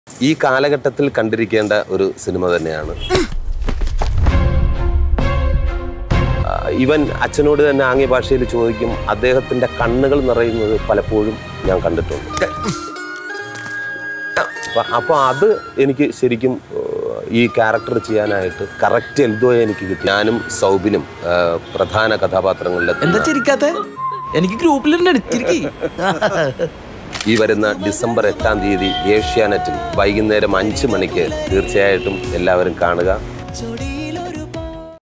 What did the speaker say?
ഈ കാലഘട്ടത്തിൽ കണ്ടിരിക്കേണ്ട ഒരു സിനിമ തന്നെയാണ് ആ, ഇവൻ അച്ഛനോട് തന്നെ ആംഗ്യ ഭാഷയിൽ ചോദിക്കും അദ്ദേഹത്തിന്റെ കണ്ണുകൾ നിറയുന്നത് പലപ്പോഴും ഞാൻ കണ്ടിട്ടുണ്ട് അപ്പൊ അപ്പൊ അത് എനിക്ക് ശരിക്കും ഏഹ്, ഈ ക്യാരക്ടർ ചെയ്യാനായിട്ട് കറക്റ്റ് എൽദോയെ എനിക്ക് കിട്ടി ഞാനും സൗബിനും ഏഹ്, പ്രധാന കഥാപാത്രങ്ങളിൽ എന്താ ചിരിക്കാത്ത എനിക്ക് ഗ്രൂപ്പിലുണ്ട് ചിരിക്കി ഈ വരുന്ന ഡിസംബർ എട്ടാം തീയതി ഏഷ്യാനെറ്റിൽ വൈകുന്നേരം അഞ്ച് മണിക്ക് തീർച്ചയായിട്ടും എല്ലാവരും കാണുക